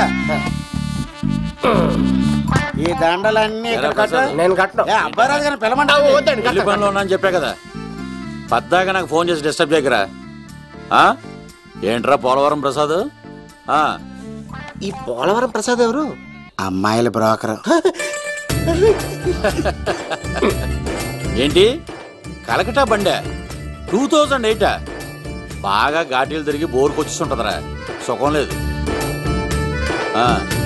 ఈ దండలన్నీ ఇక్కడ ఎరా కట్టు. ప్రసాద్? నేను కట్టను ఏ, అబ్బాయి రాజు గారిని పిలవమంటావా? వద్దండి పెళ్లి కట్టను. పనిలో ఉన్నా అని చెప్పా కదా పద్దాక నాకు ఫోన్ చేసి డిస్టర్బ్ చేయకరా ఆ? ఏంట్రా పోలవరం ప్రసాద్ ఆ, ఈ పోలవరం ప్రసాద్ ఎవరు అమ్మాయిల బ్రోకర్ ఏంటి కలకటా బండే టూ థౌజండ్ ఎయిటా బాగా ఘాటీలు తిరిగి బోర్కి వచ్చేస్తుంటదిరా సుఖం లేదు ఆ.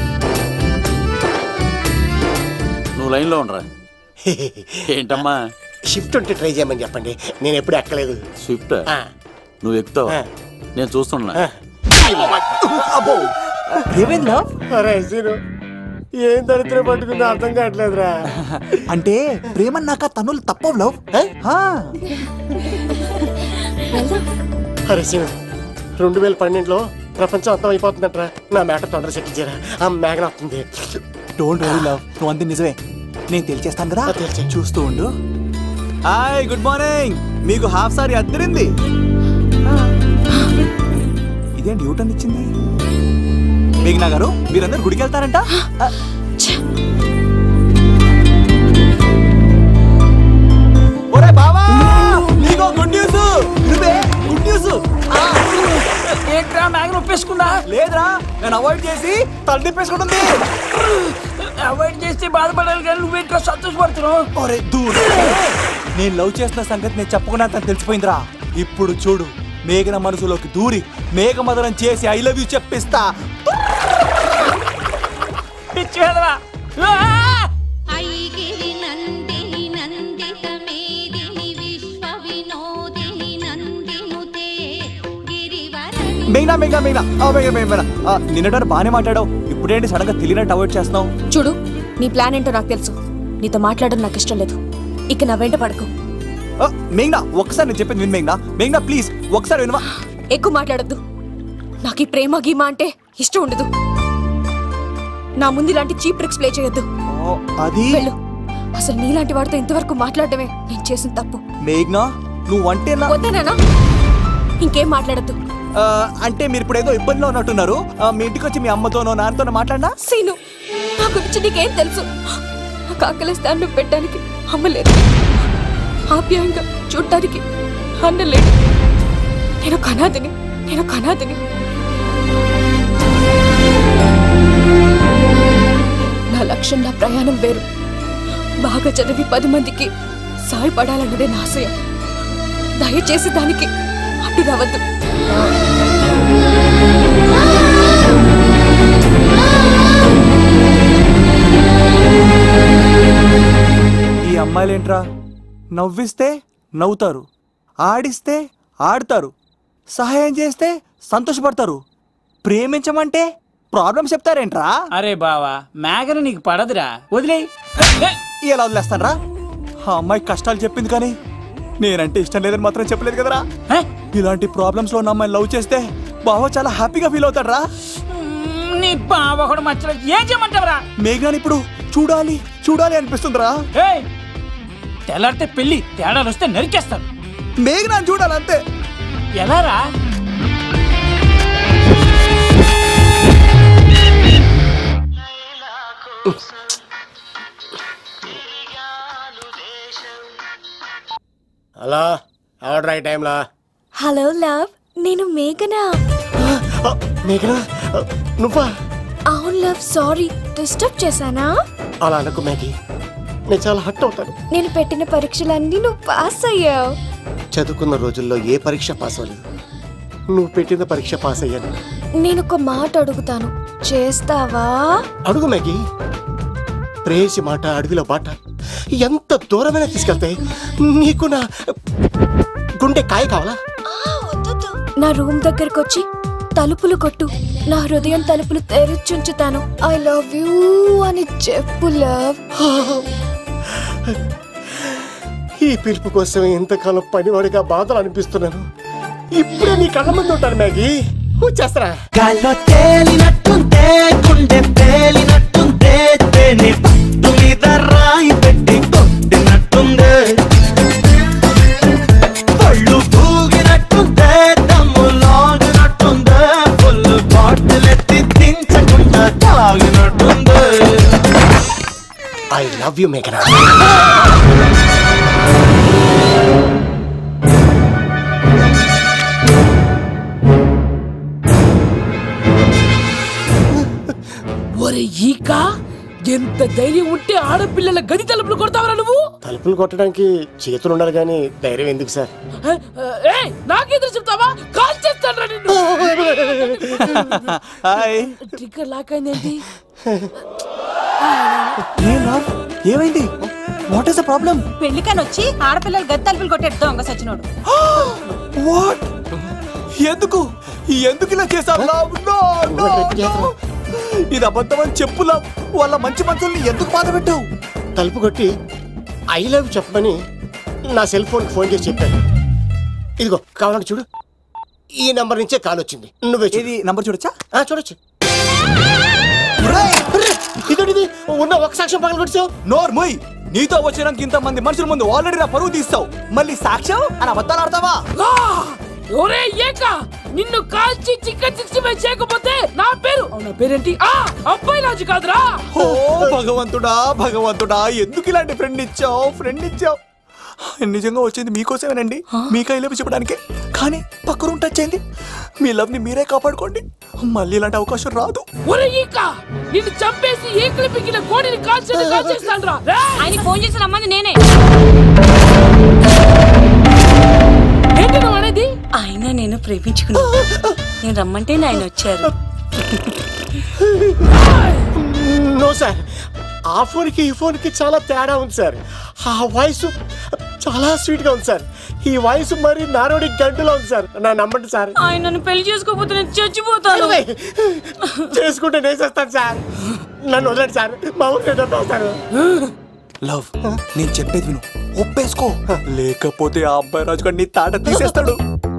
నువ్వు లైన్లో ఉండరా ఏంటమ్మా షిఫ్ట్ ఉంటే ట్రై చేయమని చెప్పండి నేను ఎప్పుడు ఎక్కలేదు స్విఫ్ట్ ఆ. నువ్వు ఎక్కుతావు ఆ. నేను చూస్తున్నా అబ్బో ఏమైంది లవ్ అరే సీను ఏం దరిద్రం పట్టుకుందో అర్థం కావట్లేదురా అంటే ప్రేమ నాక తనులు తప్పవు లవ్ ఏ? ఆ, అరే సీను రెండు వేల పన్నెండులో ప్రపంచం అంతం అయిపోతుందట్రా నా మేట తొందర సెట్ చేయరా ఆ మేఘన వస్తుంది డోంట్ వరీ లవ్ నువ్వు అంతే నిజమే నేను తెలిచేస్తాను కదా ఆ, తెలిచేయ్. చూస్తూ ఉండు హాయ్ గుడ్ మార్నింగ్ మీకు హాఫ్ సారీ అద్దరింది ఇదేంటి యూటర్న్ ఇచ్చింది మేఘనా గారు మీరందరూ గుడికి వెళ్తారంట ఆ, ఒరే బావా నీకో గుడ్ న్యూస్ నువ్వే గుడ్ న్యూస్ ఏంట్రా మ్యాగ్ నొప్పేసుకున్నా లేదురా నేను అవాయిడ్ చేసి తల తిప్పేసుకుంటుంది అవాయిడ్ చేస్తే బాధపడాలి కానీ నువ్వేంట్రా సంతోషపడుతున్నావు ఒరే దూర్ నేను లవ్ చేస్తున్న సంగతి నేను చెప్పకుండా తను తెలిసిపోయిందిరా ఇప్పుడు చూడు మేఘన మనసులోకి దూరి మేఘమదనం చేసి ఐ లవ్ యూ చెప్పిస్తా పిచ్చి వేదవా ఐగిరి నందిని నందిత మేదిని విశ్వ వినోదిని నందినుతే గిరివరణి మేఘనా మేఘనా మేఘనా ఆ, మేఘనా మేఘనా ఆ, నిన్నటారు బాగానే మాట్లాడావు ఇప్పుడేంటి సడన్ గా తెలియనట్టు అవాయిడ్ చేస్తున్నావు చూడు నీ ప్లాన్ ఏంటో నాకు తెలుసు నీతో మాట్లాడడం నాకు ఇష్టం లేదు ఇక నా వెంట పడకు ఆ, మేఘనా ఒకసారి నేను చెప్పింది విను మేఘనా మేఘనా ప్లీజ్ ఒకసారి వినవా ఎక్కువ మాట్లాడద్దు నాకు ఈ ప్రేమ గీమ అంటే ఇష్టం ఉండదు నా ముందు ఇలాంటి చీప్ ట్రిక్స్ ప్లే చేయొద్దు ఆ, అది వెళ్ళు అసలు నీలాంటి వాడితో ఇంతవరకు మాట్లాడటమే నేను చేసిన తప్పు మేఘనా నువ్వంటే నా వద్దనేనా ఇంకేం మాట్లాడద్దు ఆ, అంటే మీరు ఇప్పుడు ఏదో ఇబ్బందిలో ఉన్నట్టున్నారు ఆ, మీ ఇంటికి వచ్చి మీ అమ్మతోనో నాన్నతోనో మాట్లాడినా సీను నా గురించి నీకేం తెలుసు నాకు ఆకలిస్తే అన్నం పెట్టడానికి అమ్మలేదు ఆప్యాయంగా చూడటానికి అన్నలేడు నేను కనాదిని నేను కనాదిని నా లక్ష్యం నా ప్రయాణం వేరు బాగా చదివి పది మందికి సాయపడాలన్నదే నా ఆశయం దయచేసి దానికి అడ్డు రావద్దు ఈ అమ్మాయిలేంట్రా నవ్విస్తే నవ్వుతారు ఆడిస్తే ఆడతారు సహాయం చేస్తే సంతోషపడతారు ప్రేమించమంటే ప్రాబ్లం చెప్తారేంట్రా అరే బావా మేఘన నీకు పడదురా వదిలేయ్ ఇలా వదిలేస్తానరా ఆ అమ్మాయి కష్టాలు చెప్పింది కానీ నేనంటే ఇష్టం లేదని మాత్రం చెప్పలేదు కదరా హే? ఇలాంటి ప్రాబ్లమ్స్ లో ఉన్న అమ్మాయిని లవ్ చేస్తే బావ చాలా హ్యాపీగా ఫీల్ అవుతాడరా మ్మ్, నీ బావ కూడా మచ్చలో ఏం చేయమంటావురా మేఘనాని ఇప్పుడు చూడాలి చూడాలి అనిపిస్తుందిరా ఏయ్ తెల్లారితే పెళ్లి తేడాలు వస్తే నరికేస్తారు మేఘనాని చూడాలి అంతే ఎలారా హలో ఎవడు రైట్ టైంలో హలో లవ్ నేను మేఘనా మేఘనా నువ్వా అవును లవ్ సారీ డిస్టర్బ్ చేశానా అలా అనుకో మేఘి నేను చాలా హట్ అవుతాను నేను పెట్టిన పరీక్షలన్నీ నువ్వు పాస్ అయ్యావు చదువుకున్న రోజుల్లో ఏ పరీక్ష పాస్ అవ్వలేదు నువ్వు పెట్టిన పరీక్ష పాస్ అయ్యాను నేను ఒక మాట అడుగుతాను చేస్తావా అడుగు మేఘి ప్రేయసి మాట అడవిలో బాట ఎంత దూరమైనా తీసుకెళ్తాయి నీకు నా గుండె కాయ కావాలా నా రూమ్ దగ్గరకు వచ్చి తలుపులు కొట్టు నా హృదయం తలుపులు తెరిచుంచుతాను ఐ లవ్ యూ అని చెప్పు లవ్ ఈ పిలుపు కోసం ఇంతకాలం పనివాడిగా బాధలు అనిపిస్తున్నాను ఇప్పుడే నీ కళ్ళ ముందు ఉంటాను మ్యాగీ వచ్చేస్తారా గాల్లో తేలినట్టుంటే గుండె పేలినట్టుంటే తేనె పట్టు మీద రాయి పెట్టి కొట్టినట్టుందే పళ్ళు పూగినట్టుందే దమ్ము లాగినట్టుందే ఫుల్ బాటిల్ ఎత్తి దించకుండా లవ్ యూ మేఘనా ఒరే ఈక ఎంత ధైర్యం ఉంటే ఆడపిల్లల గది తలుపులు కొడతావరా నువ్వు తలుపులు కొట్టడానికి చేతులు ఉండాలి కానీ ధైర్యం ఎందుకు సార్ ఏ నాకెదురు చెప్తావా కాల్ చేస్తాను నిన్ను హాయ్ ట్రిగ్గర్ లాక్ అయిందేంటి ఏ లవ్ ఏమైంది వాట్ ఇస్ ద ప్రాబ్లం పెళ్లికని వచ్చి ఆడపిల్లలు గది తలుపులు కొట్టాడు దొంగ సచ్చినోడు వాట్ ఎందుకు ఎందుకు ఇలా చేశావు లవ్ నో నో నో ఇది అబద్ధం అని చెప్పు లవ్ వాళ్ళ మంచి మనుషుల్ని ఎందుకు బాధ పెట్టావు తలుపు కొట్టి ఐ లవ్ చెప్పమని నా సెల్ ఫోన్కి ఫోన్ చేసి చెప్పాను ఇదిగో కావాలంటే చూడు ఈ నంబర్ నుంచే కాల్ వచ్చింది నువ్వే చూడు. ఇది నంబర్ చూడొచ్చా ఆ, చూడొచ్చు ఇదేంటిది ఉన్న ఒక సాక్ష్యం పగల కొట్టావు నోర్ ముయ్ నీతో వచ్చినాక ఇంత మంది మనుషుల ముందు ఆల్రెడీ నా పరువు తీస్తావు మళ్ళీ సాక్ష్యం అని అబద్ధాలు ఆడతావా ఆ! ఒరే ఏక నిన్ను కాల్చి చికెన్ సిక్స్టీ ఫైవ్ చేయకపోతే నా పేరు అవునా పేరేంటి ఆ అబ్బాయి రాజు కాదురా ఓ భగవంతుడా భగవంతుడా ఎందుకు ఇలాంటి ఫ్రెండ్ ఇచ్చావు ఫ్రెండ్ ఇచ్చావు నిజంగా వచ్చింది మీకోసమేనండి మీ కైలేపు చెప్పడానికి కానీ పక్క రూమ్ టచ్ అయింది మీ లవ్ ని మీరే కాపాడుకోండి మళ్ళీ ఇలాంటి అవకాశం రాదు ఒరే ఈక నిన్ను చంపేసి ఏకలు పిగిన కోడిని కాల్చి కాల్చేస్తాను రా ఆయన ఫోన్ చేసి రమ్మని నేనే ఏంటి నువ్వు అనేది ఆయన నేను ప్రేమించుకున్నా నేను రమ్మంటే ఆయన వచ్చారు నో సార్ ఆ ఫోన్కి ఈ ఫోన్కి చాలా తేడా ఉంది సార్ ఆ వాయిస్ చాలా స్వీట్ గా ఉంది సార్ ఈ వాయిస్ మరి నారోడి గంటలో ఉంది సార్ నా నమ్మండి సార్ ఆయన నన్ను పెళ్లి చేసుకోకపోతే నేను చచ్చిపోతాను చేసుకుంటే నేను చేస్తాను సార్ నన్ను వదలండి సార్ మా ఊరికి సార్ లవ్ నేను చెప్పేది విను ఒప్పేసుకో లేకపోతే ఆ అబ్బాయి రాజు గారు నీ తాట తీసేస్తాడు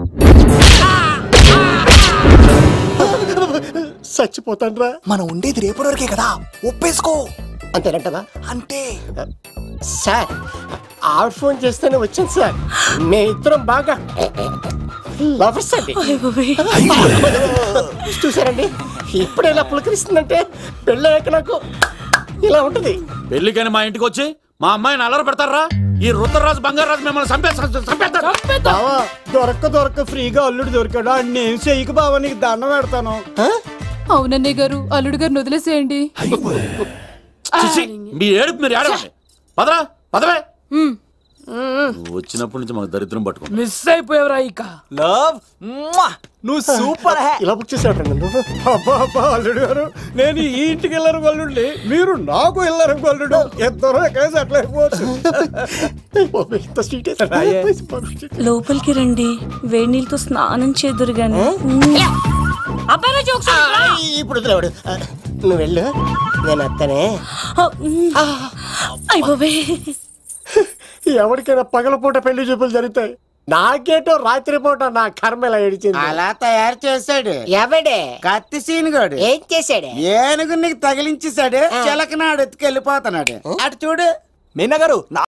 చచ్చిపోతాను రా మనం ఉండేది రేపటి వరకే కదా ఒప్పేసుకో అంతేనంటవా అంటే సార్ ఆవిడ ఫోన్ చేస్తేనే వచ్చాను సార్ మే ఇద్దరం బాగా లవర్స్ అండి చూసారండి ఇప్పుడు ఇలా పులకరిస్తుందంటే పెళ్ళయ్యాక నాకు ఇలా ఉంటుంది పెళ్లికని మా ఇంటికి వచ్చి మా అమ్మాయిని అల్లరి పెడతారా ఈ రుద్రరాజు బంగారాజు మిమ్మల్ని చంపేస్తా చంపేస్తారు చంపేద్దాం. బావా దొరక్క దొరక్క ఫ్రీగా అల్లుడు దొరికాడు అని నేను చెయ్యికి బావా నీకు దండం పెడతాను అవునన్నయ్య గారు అల్లుడు గారిని వదిలేసేయండి చిచి, మీ ఏడుపు మీరు ఏడవండి పదరా పదవే నువ్వు వచ్చినప్పటి నుంచి మాకు దరిద్రం పట్టుకో మిస్ అయిపోయావురా ఈక లవ్ నువ్వు సూపర్ హే ఇలా బుక్ చేసేవాడు నన్ను అబ్బా అబ్బా అల్లుడు గారు నేను ఈ ఇంటికి వెళ్ళరు గల్లుండి మీరు నాకు వెళ్ళరు గల్లుడు ఇద్దరు ఎక్కడేసి అట్లా అయిపోవచ్చు ఇంత స్వీట్ లోపలికి రండి వేడి నీళ్ళతో స్నానం చేదురు గాని అబ్బాయి రాజు ఒకసారి రా. ఇప్పుడు వదిలేవాడు నువ్వు వెళ్ళు నేను అత్తనే అయ్ బాబోయ్. ఎవరికైనా పగలపూట పెళ్లి చూపులు జరుగుతాయి నాకేటో రాత్రిపూట నా కర్మ ఇలా ఏడిచింది అలా తయారు చేశాడు ఎవడే కత్తి సీనుగాడు ఏం చేశాడే ఏనుగు నీకు తగిలించేశాడు చిలకనాడు ఎత్తుకెళ్ళిపోతున్నాడు అటు చూడు మీనా గారు